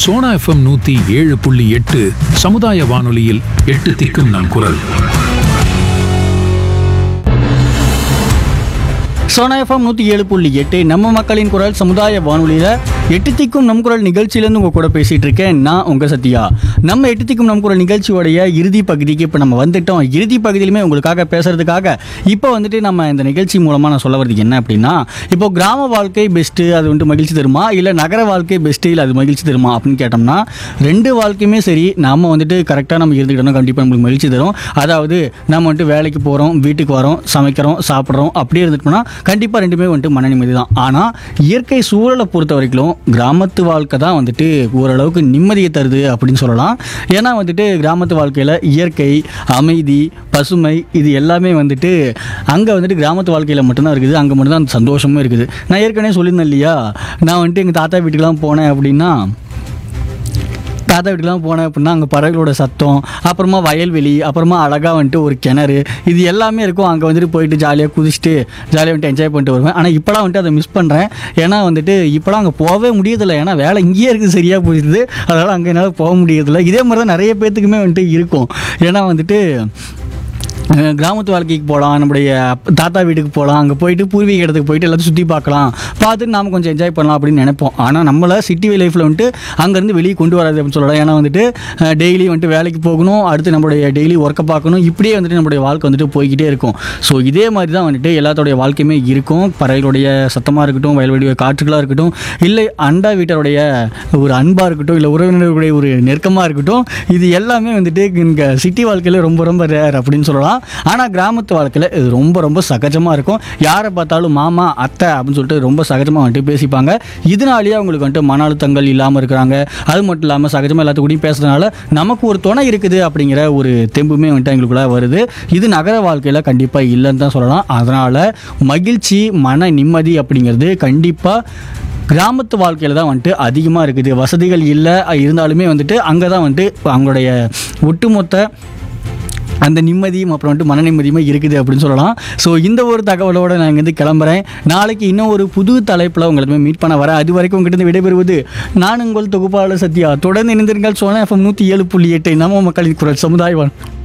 Sona FM நூத்தி ஏழு புள்ளி எட்டு சமுதாய வானொலியில் எட்டு திக்கும் நம் குரல் சோனா எஃப்எம் நூற்றி ஏழு புள்ளி எட்டு நம்ம மக்களின் குரல் சமுதாய வானொலியில் எட்டு திக்கும் நம் குரல் நிகழ்ச்சியிலேருந்து உங்கள் கூட பேசிகிட்டு இருக்கேன் நான் உங்கள் சத்யா நம்ம எட்டு திக்கும் நம் குரல் நிகழ்ச்சியோடைய இறுதி பகுதிக்கு இப்போ நம்ம வந்துட்டோம் இறுதி பகுதியிலுமே உங்களுக்காக பேசுறதுக்காக இப்போ வந்துட்டு நம்ம இந்த நிகழ்ச்சி மூலமாக நான் சொல்ல வரது என்ன அப்படின்னா இப்போ கிராம வாழ்க்கை பெஸ்ட்டு அது வந்துட்டு மகிழ்ச்சி தருமா இல்லை நகர வாழ்க்கை பெஸ்ட்டு இல்லை அது மகிழ்ச்சி தருமா அப்படின்னு கேட்டோம்னா ரெண்டு வாழ்க்கையுமே சரி நாம வந்துட்டு கரெக்டாக நம்ம இருந்துக்கிட்டோம்னா கண்டிப்பாக நம்மளுக்கு மகிழ்ச்சி தரும் அதாவது நம்ம வந்துட்டு வேலைக்கு போகிறோம் வீட்டுக்கு வரோம் சமைக்கிறோம் சாப்பிட்றோம் அப்படியே இருந்துட்டோம்னா கண்டிப்பாக ரெண்டுமே வந்துட்டு மன நிம்மதி தான் ஆனால் இயற்கை சூழலை பொறுத்த வரைக்கும் கிராமத்து வாழ்க்கை தான் வந்துட்டு ஓரளவுக்கு நிம்மதியை தருது அப்படின்னு சொல்லலாம் ஏன்னா வந்துட்டு கிராமத்து வாழ்க்கையில் இயற்கை அமைதி பசுமை இது எல்லாமே வந்துட்டு அங்கே வந்துட்டு கிராமத்து வாழ்க்கையில் மட்டும்தான் இருக்குது அங்கே மட்டும்தான் அந்த சந்தோஷமும் இருக்குது நான் ஏற்கனவே சொல்லியிருந்தேன் இல்லையா நான் வந்துட்டு எங்கள் தாத்தா வீட்டுக்கெலாம் போனேன் அப்படின்னா தாத்தா வீட்டுக்குலாம் போனேன் அப்படின்னா அங்கே பறவைகளோட சத்தம் அப்புறமா வயல்வெளி அப்புறமா அழகாக வந்துட்டு ஒரு கிணறு இது எல்லாமே இருக்கும் அங்கே வந்துட்டு போயிட்டு ஜாலியாக குதிச்சுட்டு ஜாலியாக வந்துட்டு என்ஜாய் பண்ணிட்டு வருவேன் ஆனால் இப்போலாம் வந்துட்டு அதை மிஸ் பண்ணுறேன் ஏன்னா வந்துட்டு இப்போலாம் அங்கே போகவே முடியதில்லை ஏன்னா வேலை இங்கேயே இருக்குது சரியாக போயிடுது அதனால் அங்கே என்னால் போக முடியதில்லை இதே மாதிரி தான் நிறைய பேர்த்துக்குமே வந்துட்டு இருக்கும் ஏன்னா வந்துட்டு அஹ் கிராமத்து வாழ்க்கைக்கு போகலாம் நம்முடைய அப்- தாத்தா வீட்டுக்கு போகலாம் அங்கே போயிட்டு பூர்வீக இடத்துக்கு போயிட்டு எல்லாத்தையும் சுற்றி பார்க்கலாம் பார்த்துட்டு நாம கொஞ்சம் என்ஜாய் பண்ணலாம் அப்படின்னு நினைப்போம் ஆனால் நம்மளை சிட்டி லைஃப்பில் வந்துட்டு அங்கேருந்து வெளியே கொண்டு வராது அப்படின்னு சொல்லலாம் ஏன்னா வந்துட்டு டெய்லி வந்துட்டு வேலைக்கு போகணும் அடுத்து நம்மளுடைய டெய்லி ஒர்க்கை பார்க்கணும் இப்படியே வந்துட்டு நம்மளுடைய வாழ்க்கை வந்துட்டு போய்கிட்டே இருக்கும் ஸோ இதே மாதிரி தான் வந்துட்டு எல்லாத்தோடைய வாழ்க்கையுமே இருக்கும் பறவைகளுடைய சத்தமாக இருக்கட்டும் வயல்வெளிய காற்றுகளாக இருக்கட்டும் இல்லை அண்டா வீட்டருடைய ஒரு அன்பாக இருக்கட்டும் இல்லை உறவினர்களுடைய ஒரு நெருக்கமாக இருக்கட்டும் இது எல்லாமே வந்துட்டு இங்கே சிட்டி வாழ்க்கையில் ரொம்ப ரொம்ப ரேர் அப்படின்னு சொல்லலாம் ஆனால் கிராமத்து வாழ்க்கையில் இது ரொம்ப ரொம்ப சகஜமாக இருக்கும் யாரை பார்த்தாலும் மாமா அத்தை அப்படின்னு சொல்லிட்டு ரொம்ப சகஜமாக வந்துட்டு பேசிப்பாங்க இதனாலேயே அவங்களுக்கு வந்துட்டு மன அழுத்தங்கள் இல்லாமல் இருக்கிறாங்க அது மட்டும் இல்லாமல் சகஜமாக எல்லாத்துக்கூடயும் பேசுறதுனால நமக்கு ஒரு துணை இருக்குது அப்படிங்கிற ஒரு தெம்புமே வந்துட்டு எங்களுக்குள்ள வருது இது நகர வாழ்க்கையில் கண்டிப்பாக இல்லைன்னு தான் சொல்லலாம் அதனால் மகிழ்ச்சி மன நிம்மதி அப்படிங்கிறது கண்டிப்பாக கிராமத்து வாழ்க்கையில் தான் வந்துட்டு அதிகமாக இருக்குது வசதிகள் இல்லை இருந்தாலுமே வந்துட்டு அங்கே தான் வந்துட்டு அவங்களுடைய ஒட்டுமொத்த அந்த நிம்மதியும் அப்புறம் வந்துட்டு மன நிம்மதியுமே இருக்குது அப்படின்னு சொல்லலாம் ஸோ இந்த ஒரு தகவலோட நான் இங்கேருந்து கிளம்புறேன் நாளைக்கு இன்னும் ஒரு புது தலைப்பில் உங்களை மீட் பண்ண வரேன் அது வரைக்கும் உங்ககிட்ட விடைபெறுவது நான் உங்கள் தொகுப்பாளர் சத்யா தொடர்ந்து இணைந்திருங்கள் சோனா எஃப்எம் நூற்றி ஏழு புள்ளி எட்டு நம்ம மக்களின் குரல் சமுதாய வானொலி.